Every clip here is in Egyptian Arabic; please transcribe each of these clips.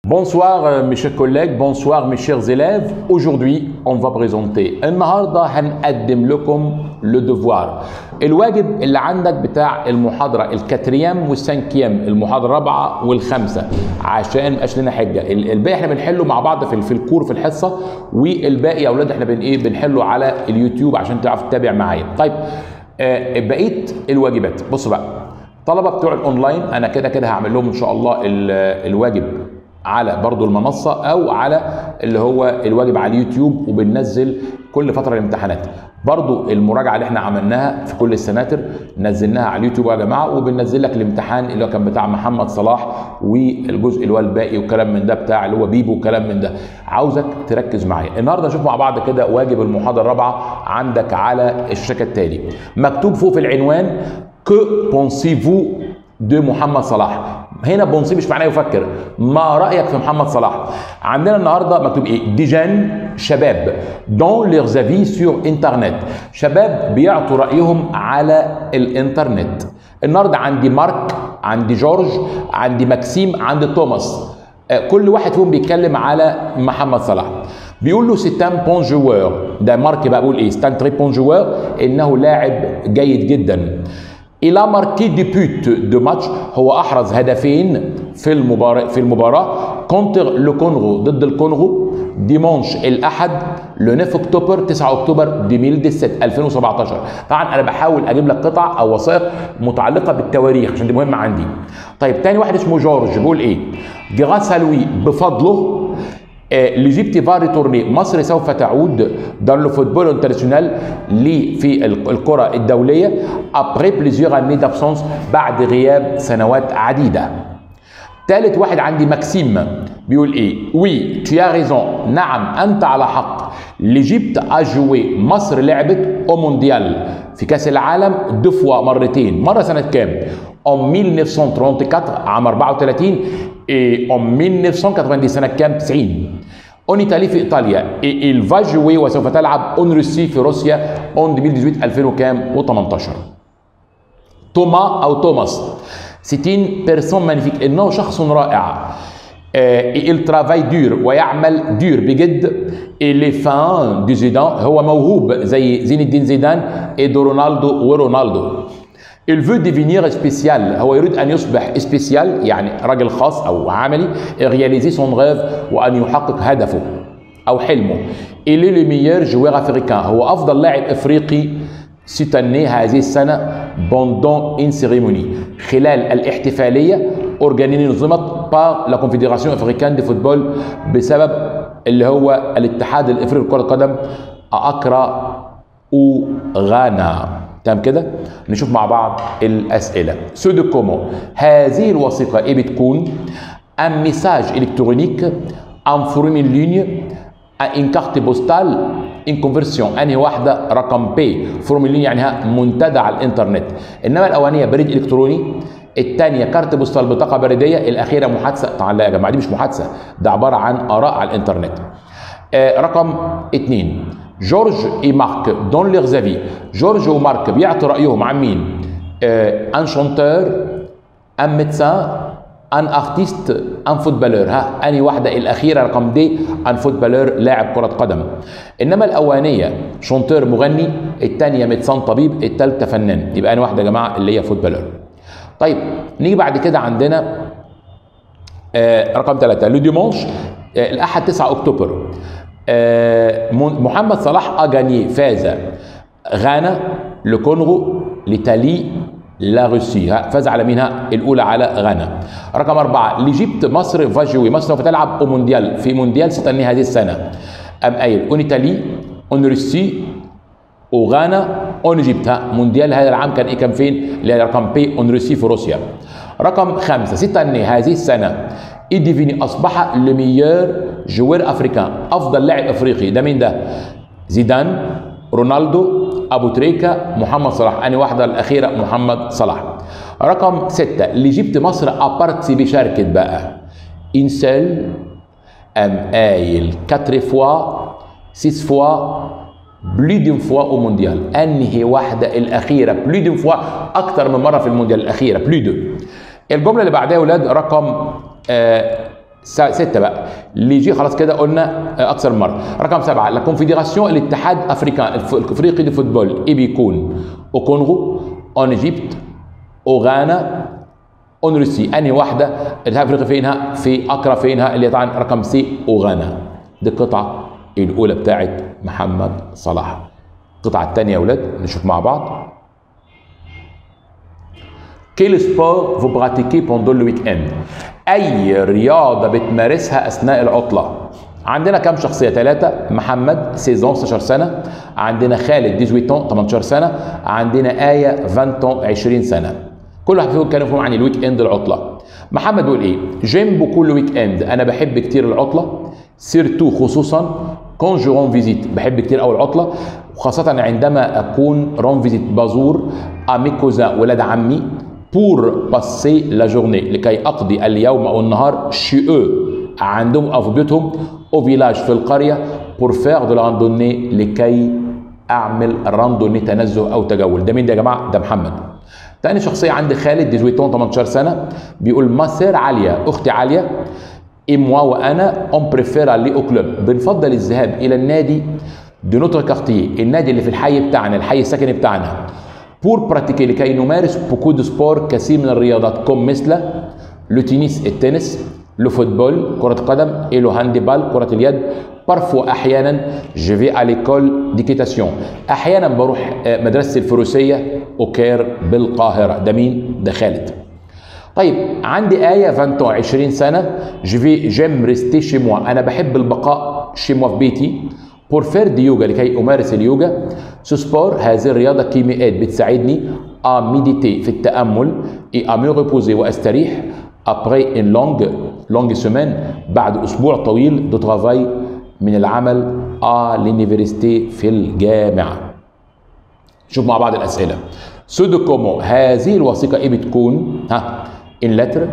Bonsoir euh, mes chers collègues, bonsoir mes chers élèves. Aujourd'hui, on va présenter النهارده هنقدم لكم le devoir الواجب اللي عندك بتاع المحاضرة الكاتريام والسانكيام المحاضرة الرابعة والخامسة عشان مبقاش لنا حجة ال- الباقي احنا بنحله مع بعض في في الكور في الحصة والباقي يا اولاد احنا بن ايه بنحله على اليوتيوب عشان تعرف تتابع معايا. طيب آه بقية الواجبات بصوا بقى الطلبه بتوع الاونلاين انا كده كده هعمل لهم ان شاء الله ال- الواجب على برضو المنصه او على اللي هو الواجب على اليوتيوب وبننزل كل فتره الامتحانات برضو المراجعه اللي احنا عملناها في كل السناتر نزلناها على اليوتيوب يا جماعه وبننزل لك الامتحان اللي هو كان بتاع محمد صلاح والجزء اللي هو الباقي وكلام من ده بتاع اللي هو بيبو وكلام من ده عاوزك تركز معايا النهارده نشوف مع بعض كده واجب المحاضره الرابعه عندك على الشاشه التالي مكتوب فوق في العنوان Que pensez-vous de محمد صلاح؟ هنا بونسي مش معناه يفكر، ما رأيك في محمد صلاح؟ عندنا النهارده مكتوب ايه؟ دي جان شباب دون ليرز افي سور انترنت، شباب بيعطوا رأيهم على الانترنت. النهارده عندي مارك، عندي جورج، عندي مكسيم، عندي توماس. آه، كل واحد فيهم بيتكلم على محمد صلاح. بيقول له سيتان بون جوار ده مارك بقى بيقول ايه ستان تري بون جوار انه لاعب جيد جدا Il a marqué des buts de match هو احرز هدفين في المباراه في المباراه كونتر لو كونغو ضد الكونغو ديمونش الاحد لو 9 اكتوبر 9 اكتوبر 2017 2017 طبعا انا بحاول اجيب لك قطع او وثائق متعلقه بالتواريخ عشان دي مهمه عندي طيب تاني واحد اسمه جورج بيقول ايه جراس لوي بفضله ليجيبت فا ريتورني مصر سوف تعود dans le football international لي في الكرة الدولية après plusieurs années d'absence بعد غياب سنوات عديدة ثالث واحد عندي ماكسيم بيقول ايه وي tu as raison نعم انت على حق ليجيبت a joué مصر لعبت او مونديال في كاس العالم دو فوا مرتين مره سنه كام en 1934 عام 34 et en 1990 سنه كام 90 اون ايطالي في ايطاليا il va jouer وسوف تلعب اون روسي في روسيا اون 2018 2000 وكام و18 توما او توماس سيتين بيرسون مانيفيك انه شخص رائع il travaille dur ويعمل دور بجد اللي فان دي زيدان هو موهوب زي زين الدين زيدان ايدو رونالدو ورونالدو Il veut devenir spécial هو يريد أن يصبح سبيسيال يعني راجل خاص أو عملي réaliser son rêve وأن يحقق هدفه أو حلمه Il est le meilleur joueur africain هو أفضل لاعب إفريقي ستني هذه السنة pendant une cérémonie خلال الاحتفالية أورجانيني نظمت par la Confédération africaine de football بسبب اللي هو الاتحاد الإفريقي لكرة القدم أكرا أوغانا تمام كده نشوف مع بعض الاسئله سودو كومو هذه الوثيقه ايه بتكون ان ميساج الكترونيك ان فورمي ليني ان كارت بوستال ان كونفرسيون انهي واحده رقم بي فورمي ليني يعني منتدى على الانترنت انما الاولانيه بريد الكتروني الثانيه كارت بوستال بطاقه بريديه الاخيره محادثه طبعا لا يا جماعه دي مش محادثه ده عباره عن اراء على الانترنت آه رقم اثنين جورج اي مارك دون ليغ زافي جورج ومارك بيعطوا رايهم عن مين ان شونتور ان ميدسان ان ارتيست ان فوتبالور ها اني واحده الاخيره رقم دي ان فوتبالور لاعب كره قدم انما الاولانيه شونتور مغني الثانيه ميدسان طبيب الثالثه فنان يبقى اني واحده يا جماعه اللي هي فوتبالور طيب نيجي بعد كده عندنا آه رقم ثلاثة لو ديمونش آه الأحد 9 أكتوبر آه محمد صلاح أجاني فاز غانا الكونغو لإيطالي لا روسي فاز على مينها الأولى على غانا رقم أربعة ليجيبت مصر فاجوي مصر سوف تلعب مونديال في مونديال ستني هذه السنة أم قايل أون إيطالي أون روسي وغانا اون ايجيبت مونديال هذا العام كان ايه كان فين؟ اللي هي رقم بي اون روسي في روسيا. رقم خمسه ستة ان هذه السنه ايديفيني اصبح لميير جوير افريكان افضل لاعب افريقي ده مين ده؟ زيدان رونالدو ابو تريكا محمد صلاح اني واحده الاخيره محمد صلاح. رقم سته اللي جبت مصر ابارتسي بشاركت بقى انسل ام قايل 4 فوا 6 فوا بلو دون فوا او مونديال انهي واحده الاخيره بلو دون فوا اكتر من مره في المونديال الاخيره بلو دو الجمله اللي بعدها يا اولاد رقم آه ستة بقى اللي يجي خلاص كده قلنا اكثر من مره رقم سبعه لا كونفدراسيون الاتحاد افريكان الافريقي دي فوتبول ايه بيكون او كونغو اون ايجيبت او غانا اون روسي انهي واحده الاتحاد الافريقي فينها في اكرا فينها اللي طبعا رقم سي او غانا دي القطعه الاولى بتاعت محمد صلاح القطعه الثانيه يا اولاد نشوف مع بعض Quel sport vous pratiquez pendant le week-end؟ أي رياضة بتمارسها أثناء العطلة؟ عندنا كم شخصية؟ ثلاثة محمد سيزون 16 سنة عندنا خالد 18 18 سنة عندنا آية 20 20 سنة كل واحد فيهم كانوا فيهم عن الويك اند العطلة محمد بيقول ايه؟ جيم بوكو الويك اند انا بحب كتير العطلة سيرتو خصوصا كون جو رون فيزيت بحب كتير قوي العطلة وخاصة عندما أكون رون فيزيت بازور أمي كوزا ولاد عمي بور باسي لا جورني لكي اقضي اليوم او النهار شي او عندهم او في بيوتهم او فيلاج في القريه بور فير دو راندوني لكي اعمل راندوني تنزه او تجول ده مين ده يا جماعه ده محمد تاني شخصيه عندي خالد 18 18 سنه بيقول ماسير عاليه اختي عاليه اي موا وانا اون بريفير لي او كلوب بنفضل الذهاب الى النادي دو نوتر كارتيه النادي اللي في الحي بتاعنا الحي السكني بتاعنا بور براتيكي لكي نمارس بوكو دو سبور كثير من الرياضات كم مثل لو تنس التنس لو فوتبول كرة القدم اي لو هاندبال كرة اليد بارفو احيانا جو في على ليكول ديكيتاسيون احيانا بروح مدرسة الفروسية اوكير بالقاهرة ده مين؟ ده خالد طيب عندي آية 20 20 سنة جو في جيم ريستي شي موا أنا بحب البقاء شي موا في بيتي بور فير دي يوجا لكي امارس اليوجا سو سبور هذه الرياضه كيميائيات بتساعدني ا ميديتي في التامل اي ا مي ريبوزي واستريح ابري ان لونج لونج سيمين بعد اسبوع طويل دو ترافاي من العمل ا لونيفرسيتي في الجامعه شوف مع بعض الاسئله سودو كومو هذه الوثيقه ايه بتكون ها ان لتر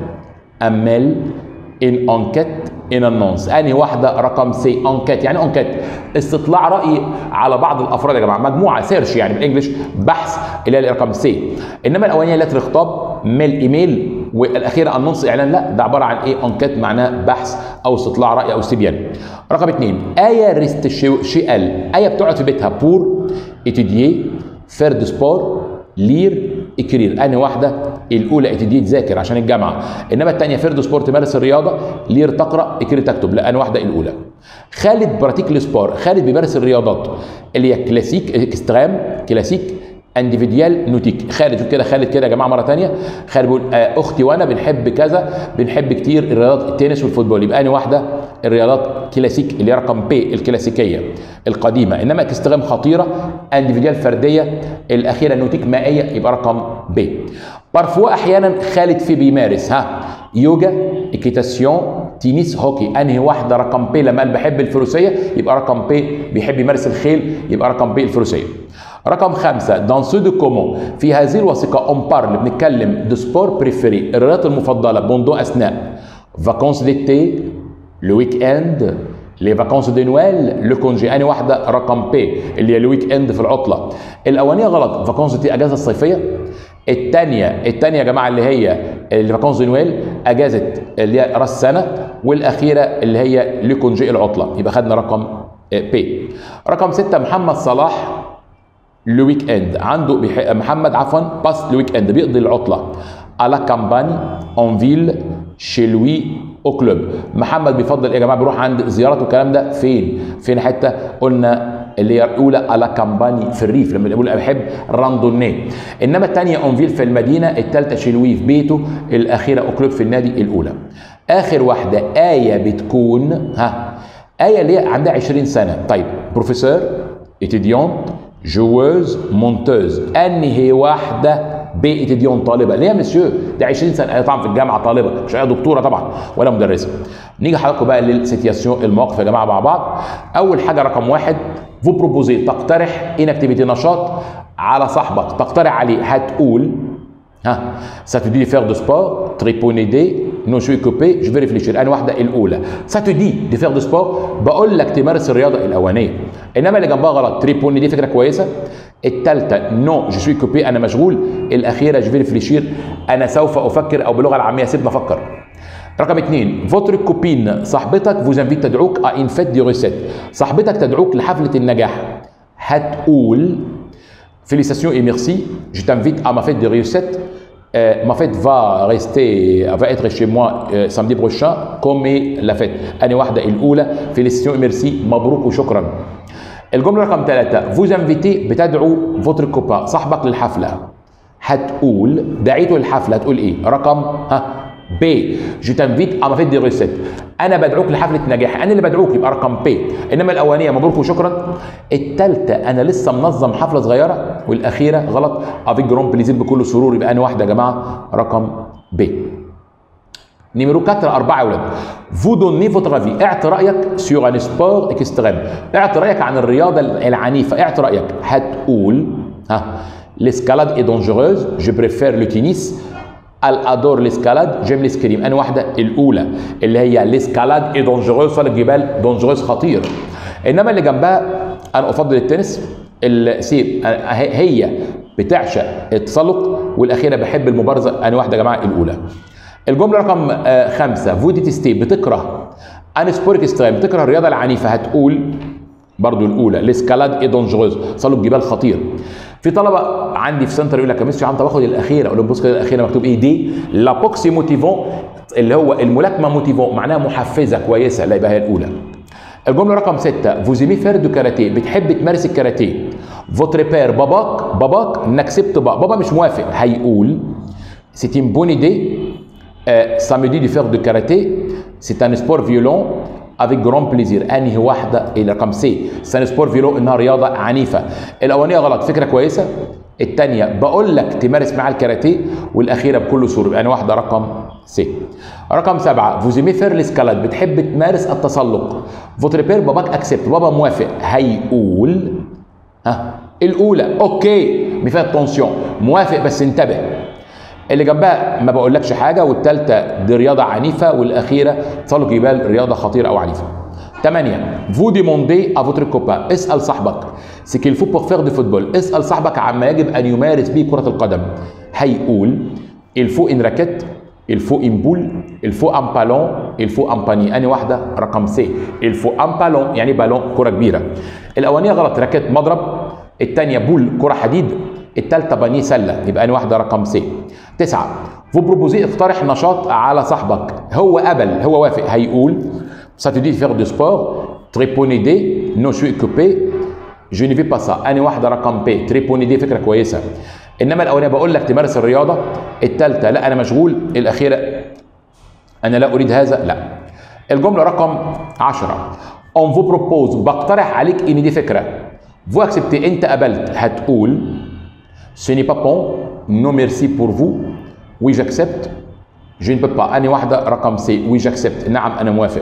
اميل ان انكت ان النونس انهي واحده رقم سي انكت يعني انكت استطلاع راي على بعض الافراد يا جماعه مجموعه سيرش يعني بالانجلش بحث اللي هي رقم سي انما الاولانيه لتر خطاب ميل ايميل والاخيره النونس اعلان لا ده عباره عن ايه انكت معناه بحث او استطلاع راي او استبيان رقم اثنين ايه ريست شيال ايه بتقعد في بيتها بور اتيديي فير دو سبور لير اكرير انهي واحده الاولى اتدي تذاكر عشان الجامعه انما الثانيه فيردو سبورت تمارس الرياضه لير تقرا اكرير تكتب لا انهي واحده الاولى خالد براتيك السبور خالد بيمارس الرياضات اللي هي كلاسيك اكستريم كلاسيك انديفيديال نوتيك خالد شوف كده خالد كده يا جماعه مره ثانيه خالد بيقول آه اختي وانا بنحب كذا بنحب كتير الرياضات التنس والفوتبول يبقى انهي واحده الرياضات كلاسيك اللي هي رقم بي الكلاسيكيه القديمه انما اكستريم خطيره انديفيديال فرديه الاخيره نوتيك مائيه يبقى رقم بي بارفوا احيانا خالد في بيمارس ها يوجا اكيتاسيون تنس هوكي انهي واحده رقم بي لما قال بحب الفروسيه يبقى رقم بي بيحب يمارس الخيل يبقى رقم بي الفروسيه رقم خمسة دان سو دو كومون في هذه الوثيقة اون بارل بنتكلم دو سبور بريفيري الرياضة المفضلة بوندو أثناء فاكونس ديتي لو ويك اند لي فاكونس دي نويل لو كونجي اني واحده رقم بي اللي هي الويك اند في العطله الاولانيه غلط فاكونس دي اجازه الصيفيه الثانيه الثانيه يا جماعه اللي هي اللي فاكونس دي نويل اجازه اللي هي راس سنه والاخيره اللي هي لو كونجي العطله يبقى خدنا رقم بي رقم ستة محمد صلاح لو ويك اند عنده بيح... محمد عفوا باس لو ويك اند بيقضي العطله على كامباني اون فيل شي لوي او كلوب محمد بيفضل يا جماعه بيروح عند زيارات والكلام ده فين فين حته قلنا اللي هي الاولى على كامباني في الريف لما بيقول انا بحب راندوني انما الثانيه اونفيل في المدينه الثالثه شيلوي في بيته الاخيره او كلوب في النادي الاولى اخر واحده ايه بتكون ها ايه اللي هي عندها 20 سنه طيب بروفيسور اتيديونت جووز مونتوز انهي واحده بي اتيديون طالبه ليه يا مسيو ده 20 سنه هي طبعا في الجامعه طالبه مش هي دكتوره طبعا ولا مدرسه نيجي حضراتكم بقى للسيتياسيون المواقف يا جماعه مع بعض اول حاجه رقم واحد فو بروبوزي تقترح ان اكتيفيتي نشاط على صاحبك تقترح عليه هتقول ها ça te dit de faire du sport triponer des non je suis occupé je vais réfléchir انا واحده الاولى ça te dit de faire du sport بقول لك تمارس الرياضه الاولانيه انما اللي جنبها غلط تريبوني دي فكره كويسه الثالثه نو جو سوي كوبي انا مشغول الاخيره جو ريفليشير انا سوف افكر او باللغه العاميه سيبنا افكر رقم اثنين فوتر كوبين صاحبتك فوز انفيت تدعوك ا ان فيت دي ريسيت صاحبتك تدعوك لحفله النجاح هتقول félicitations et merci je t'invite à ma fête de réussite Euh, ma fête va rester va être chez moi euh, samedi prochain comme la fête أنا واحدة الأولى félicitations et merci مبروك وشكرا الجملة رقم ثلاثة vous invitez بتدعو votre copain صاحبك للحفلة هتقول دعيته للحفلة هتقول ايه رقم ها بي جو تنفيت اما فيت دي ريسيت انا بدعوك لحفله نجاح انا اللي بدعوك يبقى رقم بي انما الاولانيه مبروك وشكرا الثالثه انا لسه منظم حفله صغيره والاخيره غلط افيك جرون بليزير بكل سرور يبقى انا واحده يا جماعه رقم بي نيميرو 4 أربعة يا ولاد فو دوني فوتر افي اعط رايك سيغ ان سبور اكستريم اعط رايك عن الرياضه العنيفه اعط رايك هتقول ها l'escalade est dangereuse je préfère le tennis elle adore l'escalade j'aime l'escrime انا واحده الاولى اللي هي l'escalade est dangereuse صال الجبال dangereuse خطير انما اللي جنبها انا افضل التنس السيب هي بتعشق التسلق والاخيره بحب المبارزه انا واحده يا جماعه الاولى الجمله رقم آه، خمسة فودي تستي بتكره ان سبورك اكستريم بتكره الرياضه العنيفه هتقول برضو الاولى الاسكالاد اي دونجروز تسلق جبال خطير في طلبه عندي في سنتر يقول لك يا مستر يا عم طب باخد الاخيره اقول لهم بص كده الاخيره مكتوب ايه دي لابوكسي موتيفون اللي هو الملاكمه موتيفون معناها محفزه كويسه لا يبقى هي الاولى الجمله رقم ستة فوزيمي فير دو كاراتيه بتحب تمارس الكاراتيه فوتر بير باباك باباك نكسبت بابا بابا مش موافق هيقول سيت une bonne idée euh, samedi de faire du karaté c'est un sport violent avec grand plaisir انهي واحده الرقم سي سان سبور فيلو انها رياضه عنيفه الاولانيه غلط فكره كويسه الثانيه بقول لك تمارس معاه الكاراتيه والاخيره بكل سرور يعني واحده رقم سي رقم سبعة فوزيمي فير الاسكالاد بتحب تمارس التسلق فوتر بير باباك اكسبت بابا موافق هيقول ها الاولى اوكي مي تونسيون موافق بس انتبه اللي جنبها ما بقولكش حاجه والثالثه دي رياضه عنيفه والاخيره تسلق جبال رياضه خطيره او عنيفه 8 فو ديموندي ا فوتر كوبا اسال صاحبك سي كيل فو بور فير دي فوتبول اسال صاحبك عما يجب ان يمارس به كره القدم هيقول il faut une raquette il faut une boule il faut un ballon il faut un panier اني واحده رقم سي il faut un ballon يعني بالون كره كبيره الاولانيه غلط راكيت مضرب الثانيه بول كره حديد الثالثه بانيه سله يبقى اني واحده رقم سي تسعة فو بروبوزي اقترح نشاط على صاحبك هو قبل هو وافق هيقول ça te dit de faire du sport tréponner des non je suis occupé je ne vais pas ça اني واحده رقم بي تريبوني دي فكره كويسه انما الاولانيه بقول لك تمارس الرياضه الثالثه لا انا مشغول الاخيره انا لا اريد هذا لا الجمله رقم 10 on vous propose بقترح عليك ان دي فكره vous acceptez انت قبلت هتقول ce n'est pas bon non merci pour vous oui j'accepte je ne peux pas اني واحده رقم سي oui j'accepte نعم انا موافق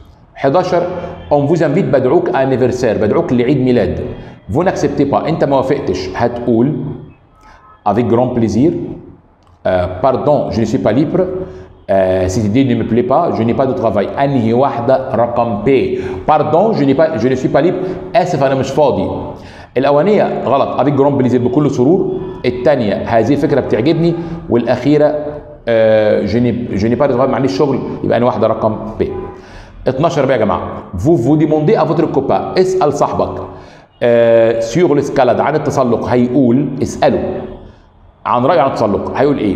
11 on vous invite بدعوك anniversaire بدعوك لعيد ميلاد vous n'acceptez pas انت ما وافقتش هتقول avec grand plaisir euh, pardon je ne suis pas libre euh, cette idée ne me plaît pas je n'ai pas de travail انهي واحده رقم بي pardon je n'ai pas je ne suis pas libre اسف انا مش فاضي الاولانيه غلط avec grand plaisir بكل سرور الثانيه هذه الفكره بتعجبني والاخيره آه je n'ai je n'ai pas de travail ما عنديش شغل يبقى انا واحده رقم بي 12 بقى يا جماعه vous vous demandez à votre copain اسال صاحبك آه sur l'escalade عن التسلق هيقول اساله عن رايه عن التسلق هيقول ايه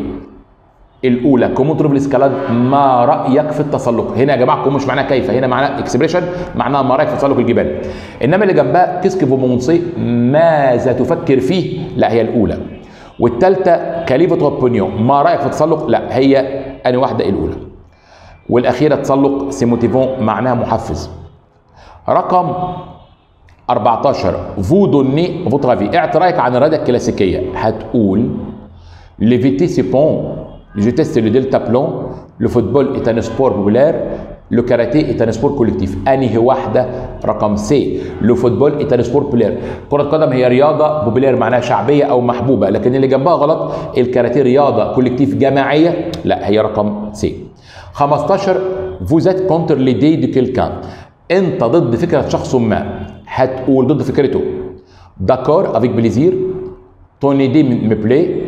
الاولى كومون تروف الاسكالاد ما رايك في التسلق هنا يا جماعه كوم مش معناها كيف هنا معناها اكسبريشن معناها ما رايك في تسلق الجبال انما اللي جنبها كيسك فومونسي ماذا تفكر فيه لا هي الاولى والثالثه كاليفة اوبونيون ما رايك في التسلق لا هي اني واحده الاولى والاخيره تسلق سيموتيفون معناها محفز رقم 14 فو دوني فوتر افي اعط رايك عن الرياضه الكلاسيكيه هتقول ليفيتي سي بون Je teste le deltaplon. Le football est un sport populaire. Le karaté est un sport collectif. أنهي واحدة رقم سي. Le football est un sport populaire. كرة القدم هي رياضة بوبولير معناها شعبية أو محبوبة، لكن اللي جنبها غلط الكاراتيه رياضة كولكتيف جماعية، لا هي رقم سي. 15 vous êtes contre l'idée de quelqu'un. أنت ضد فكرة شخص ما. هتقول ضد فكرته. D'accord avec plaisir. Ton idée me plaît.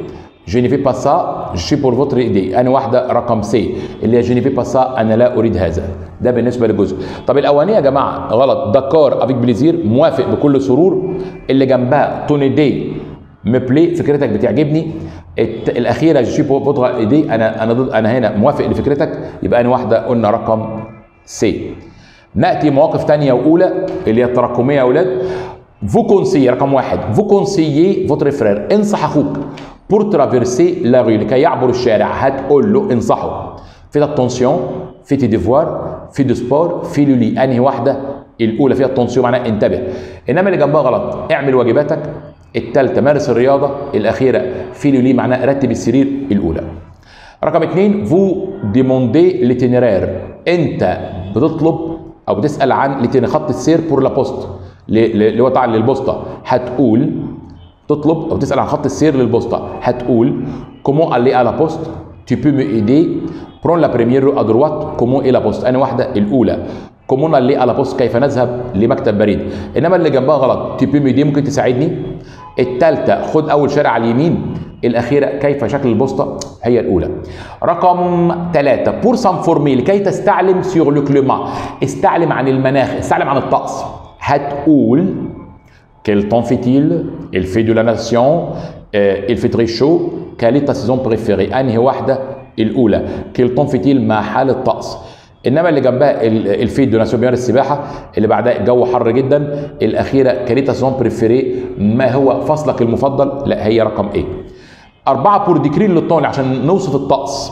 je ne fais pas ça je suis pour votre idée انا واحده رقم سي اللي هي je ne fais pas ça انا لا اريد هذا ده بالنسبه للجزء طب الاولانيه يا جماعه غلط دكار افيك بليزير موافق بكل سرور اللي جنبها توني دي مبلي فكرتك بتعجبني الت- الاخيره جي بوتغا ايدي انا انا ضد انا هنا موافق لفكرتك يبقى انا واحده قلنا رقم سي ناتي مواقف تانية واولى اللي هي التراكميه يا اولاد فو كونسيي رقم واحد فو كونسيي فوتر فرير انصح اخوك بور ترافيرسي لا رue لكي يعبر الشارع هتقول له انصحه في التونسيون في تي ديفوار في دو سبور في لولي انهي واحده الاولى فيها التونسيون معناها انتبه انما اللي جنبها غلط اعمل واجباتك الثالثه مارس الرياضه الاخيره في لولي معناها رتب السرير الاولى رقم اثنين فو ديموندي ليتينيرير انت بتطلب او بتسال عن لتين خط السير بور لا بوست ل- ل- اللي هو طبعا للبوسطه هتقول تطلب او تسال عن خط السير للبوسطه هتقول كومون الي à la poste tu peux me aider prends la première rue à droite comment est la poste انا واحده الاولى كومون الي à la poste كيف نذهب لمكتب بريد انما اللي جنبها غلط tu peux me aider ممكن تساعدني الثالثه خد اول شارع على اليمين الاخيره كيف شكل البوسطه هي الاولى رقم ثلاثة بور سانفورمي لكي تستعلم سيغ لو كليما استعلم عن المناخ استعلم عن الطقس هتقول Quel temps fait-il Il fait de la nation. Euh, il fait très chaud. Quelle est ta saison préférée أنهي واحدة الأولى Quel temps fait-il مع حال الطقس انما اللي جنبها ال- الفي دو ناسيون بيان السباحه اللي بعدها الجو حر جدا الاخيره كاريتا سون بريفيري ما هو فصلك المفضل لا هي رقم ايه أربعة بور ديكرين للطول عشان نوصف الطقس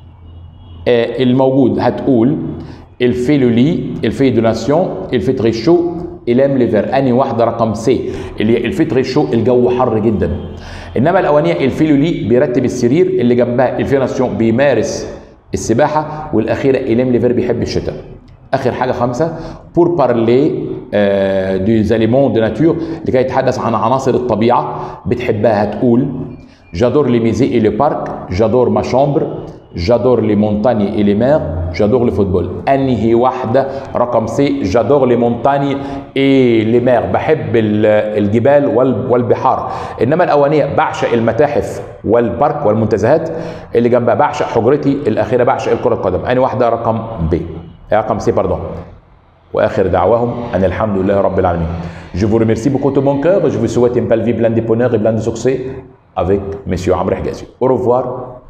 آه، الموجود هتقول الفي لولي الفي دو ناسيون الفي تري شو الام ليفر اني واحده رقم سي اللي هي الفي تري شو الجو حر جدا انما الاولانيه الفي لولي بيرتب السرير اللي جنبها الفي ناسيون بيمارس السباحه والاخيره الام ليفر بيحب الشتاء اخر حاجه خمسه بور بارلي دو زاليمون دو ناتور لكي يتحدث عن عناصر الطبيعه بتحبها هتقول J'adore les musées et les parcs, j'adore ma chambre, j'adore les montagnes et les mers, j'adore le football. أنهي واحدة رقم سي j'adore les montagnes et les mers بحب ال- الجبال وال- والبحار إنما الأولانية بعشق المتاحف والبارك والمنتزهات اللي جنبها بعشق حجرتي الأخيرة بعشق الكرة القدم أنهي واحدة رقم بي رقم سي باردون واخر دعواهم ان الحمد لله رب العالمين. Je vous remercie beaucoup de mon cœur. Je vous souhaite une belle vie pleine de bonheur et pleine de succès avec Monsieur Amr Higazi. Au revoir